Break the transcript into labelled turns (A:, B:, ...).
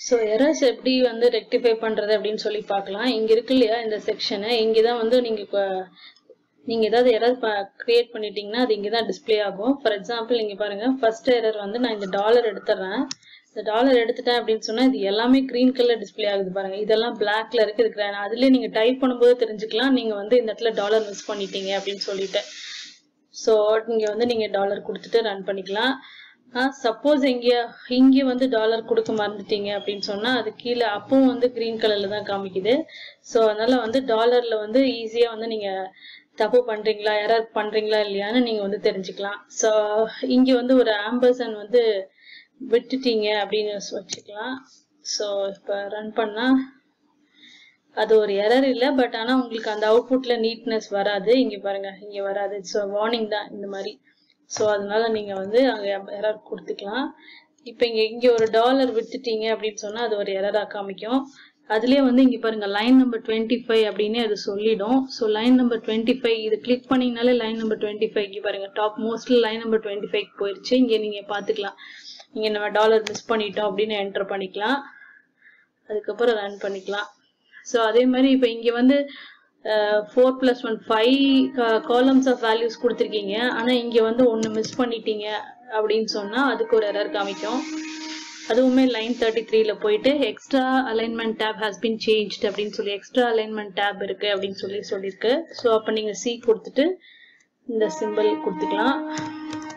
A: so errors எப்படி வந்து rectify பண்ணுறது அப்படின்னு சொல்லி பார்க்கலாம் இங்கே இருக்கு இல்லையா இந்த செக்ஷனு இங்கே தான் வந்து நீங்கள் இப்போ நீங்கள் ஏதாவது எரர் க்ரியேட் பண்ணிட்டீங்கன்னா அது இங்கே தான் டிஸ்ப்ளே ஆகும் ஃபார் எக்ஸாம்பிள் நீங்கள் பாருங்கள் ஃபர்ஸ்ட் எரர் வந்து நான் இந்த டாலர் எடுத்துடுறேன் இந்த டாலர் எடுத்துட்டேன் அப்படின்னு சொன்னால் இது எல்லாமே க்ரீன் கலர் டிஸ்ப்ளே ஆகுது பாருங்கள் இதெல்லாம் பிளாக்ல இருக்கு இதுக்கு அதுலேயே நீங்கள் டைப் பண்ணும்போது தெரிஞ்சுக்கலாம் நீங்கள் வந்து இந்த இடத்துல டாலர் மிஸ் பண்ணிட்டீங்க அப்படின்னு சொல்லிட்டு ஸோ இங்கே வந்து நீங்கள் டாலர் கொடுத்துட்டு ரன் பண்ணிக்கலாம் சப்போஸ் இங்கே இங்கே வந்து டாலர் கொடுக்க மறந்துட்டீங்க அப்படின்னு சொன்னால் அது கீழே அப்பவும் வந்து க்ரீன் கலரில் தான் காமிக்குது ஸோ அதனால் வந்து டாலரில் வந்து ஈஸியாக வந்து நீங்கள் தப்பு பண்ணுறீங்களா எரர் பண்ணுறீங்களா இல்லையான்னு நீங்கள் வந்து தெரிஞ்சுக்கலாம் ஸோ இங்கே வந்து ஒரு ஆம்பர்சன் வந்து விட்டுட்டீங்க அப்படின்னு வச்சுக்கலாம் ஸோ இப்போ ரன் பண்ணால் அது ஒரு எரர் இல்லை பட் ஆனால் உங்களுக்கு அந்த அவுட்புட்டில் நீட்னஸ் வராது இங்கே பாருங்க இங்கே வராது ஸோ வார்னிங் தான் இந்த மாதிரி ஸோ அதனால நீங்கள் வந்து அங்கே எரர் கொடுத்துக்கலாம் இப்போ இங்கே இங்கே ஒரு டாலர் விட்டுட்டீங்க அப்படின்னு சொன்னால் அது ஒரு எரராக காமிக்கும் அதுலேயே வந்து இங்கே பாருங்க லைன் நம்பர் டுவெண்ட்டி ஃபைவ் அப்படின்னு அது சொல்லிடும் so line number twenty five இது கிளிக் பண்ணிங்கனாலே லைன் நம்பர் டுவெண்ட்டி ஃபைவ் இங்கே பாருங்க top mostly line number twenty five போயிடுச்சு இங்கே நீங்கள் பார்த்துக்கலாம் இங்கே நம்ம டாலர் மிஸ் பண்ணிட்டோம் அப்படின்னு என்டர் பண்ணிக்கலாம் அதுக்கப்புறம் ரன் பண்ணிக்கலாம் ஸோ அதே மாதிரி இப்போ இங்கே வந்து four plus one five columns of values கொடுத்துருக்கீங்க ஆனால் இங்கே வந்து ஒன்று மிஸ் பண்ணிட்டீங்க அப்படின்னு சொன்னால் அதுக்கு ஒரு எரர் காமிக்கும் அதுவுமே லைன் தேர்ட்டி த்ரீல போயிட்டு extra alignment tab has been change அப்படின்னு சொல்லி எக்ஸ்ட்ரா அலைன்மெண்ட் டேப் இருக்கு அப்படின்னு சொல்லி சொல்லியிருக்கு ஸோ அப்போ நீங்கள் சி கொடுத்துட்டு இந்த சிம்பிள் கொடுத்துக்கலாம்